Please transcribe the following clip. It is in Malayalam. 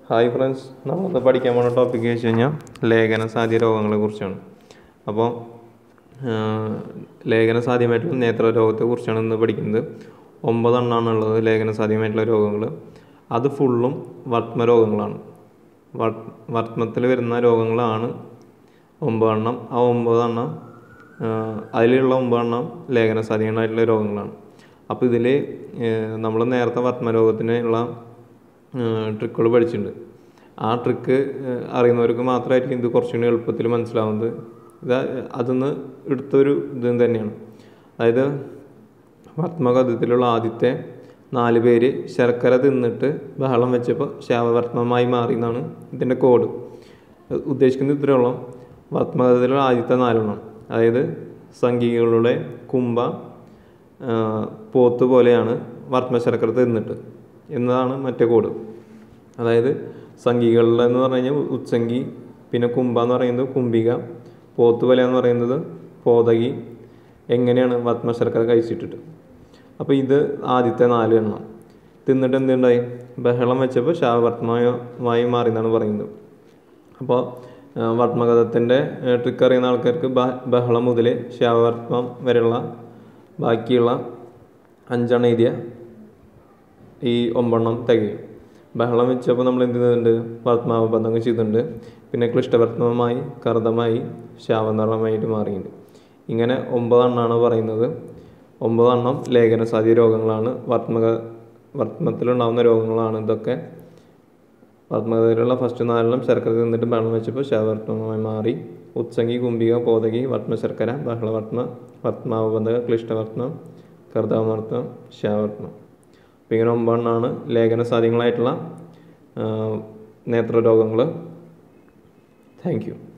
ഹായ് ഫ്രണ്ട്സ് നമ്മളിന്ന് പഠിക്കാൻ പോണ ടോപ്പിക്ക് വെച്ച് കഴിഞ്ഞാൽ ലേഖന സാധ്യ രോഗങ്ങളെ കുറിച്ചാണ് അപ്പോൾ ലേഖന സാധ്യമായിട്ടുള്ള നേത്ര രോഗത്തെ കുറിച്ചാണ് ഇന്ന് പഠിക്കുന്നത് ഒമ്പതെണ്ണമാണ് ഉള്ളത് ലേഖന സാധ്യമായിട്ടുള്ള രോഗങ്ങൾ അത് ഫുള്ളും വർട്ട്മ രോഗങ്ങളാണ് വർട്ട്മത്തിൽ വരുന്ന രോഗങ്ങളാണ് ഒമ്പതെണ്ണം ആ ഒമ്പതെണ്ണം അതിലുള്ള ഒമ്പതെണ്ണം ലേഖന സാധ്യമായിട്ടുള്ള രോഗങ്ങളാണ് അപ്പോൾ ഇതിൽ നമ്മൾ നേരത്തെ വർട്ട്മ രോഗത്തിനുള്ള ട്രിക്കുകൾ പഠിച്ചിട്ടുണ്ട് ആ ട്രിക്ക് അറിയുന്നവർക്ക് മാത്രമായിരിക്കും ഇത് കുറച്ചുകൂടി എളുപ്പത്തിൽ മനസ്സിലാവുന്നത് ഇത് അതിന്ന് എടുത്തൊരു ഇത് തന്നെയാണ് അതായത് വർത്തമഗതത്തിലുള്ള ആദ്യത്തെ നാല് പേര് ശർക്കര തിന്നിട്ട് ബഹളം വെച്ചപ്പോൾ ശാവവർത്തമമായി മാറി എന്നാണ് ഇതിൻ്റെ കോഡ് ഉദ്ദേശിക്കുന്നത് ഇത്രയോളം വർത്തമഗതത്തിലുള്ള ആദ്യത്തെ നാലെണ്ണം അതായത് സംഘികളുടെ കുംഭ പോത്ത് പോലെയാണ് വർത്തമ ശർക്കര തിന്നിട്ട് എന്നതാണ് മറ്റേ കോഡ് അതായത് സംഘികളിൽ എന്ന് പറഞ്ഞു കഴിഞ്ഞാൽ ഉച്ചങ്കി പിന്നെ കുംഭ എന്ന് പറയുന്നത് കുംഭിക പോത്തുവല എന്ന് പറയുന്നത് പോതകി എങ്ങനെയാണ് പത്മശർക്കര കഴിച്ചിട്ടിട്ട് അപ്പോൾ ഇത് ആദ്യത്തെ നാല് എണ്ണം തിന്നിട്ട് എന്തുണ്ടായി ബഹളം വെച്ചപ്പോൾ ശാവവർത്തമായി മാറി എന്നാണ് പറയുന്നത് അപ്പോൾ വർത്തമഗതത്തിൻ്റെ ട്രിക്ക് അറിയുന്ന ആൾക്കാർക്ക് ബഹളം മുതൽ ശാവവർത്തം വരെയുള്ള ബാക്കിയുള്ള അഞ്ചെണ്ണം എഴുതിയ ഈ ഒമ്പെണ്ണം തികയും ബഹളം വെച്ചപ്പോൾ നമ്മൾ എന്ത് ചെയ്യുന്നുണ്ട് വർത്തമാവ് ബന്ധങ്ങൾ ചെയ്തിട്ടുണ്ട് പിന്നെ ക്ലിഷ്ടവർത്തമമായി കർദ്ദമായി ശാവനിറമായിട്ട് മാറിയിട്ടുണ്ട് ഇങ്ങനെ ഒമ്പതെണ്ണമാണ് പറയുന്നത് ഒമ്പതെണ്ണം ലേഖന സാധ്യ രോഗങ്ങളാണ് വർത്തമക വർത്തമത്തിലുണ്ടാകുന്ന രോഗങ്ങളാണ് ഇതൊക്കെ വർത്തമകത്തിലുള്ള ഫസ്റ്റ് നാലെണ്ണം ശർക്കര തിന്നിട്ട് ബഹളം വെച്ചപ്പോൾ ശാവർത്തമമായി മാറി ഉത്സംഗി കുംഭിക പോതകി വർത്തമ ശർക്കര ബഹളവർത്തമ വർത്തമാവബന്ധക ക്ലിഷ്ടവർത്തനം കർദ്ദാവർത്തം ശാവർത്തനം അപ്പോൾ ഇങ്ങനെ ഒമ്പതെണ്ണമാണ് ലേഖന സാധ്യങ്ങളായിട്ടുള്ള നേത്രരോഗങ്ങൾ താങ്ക് യു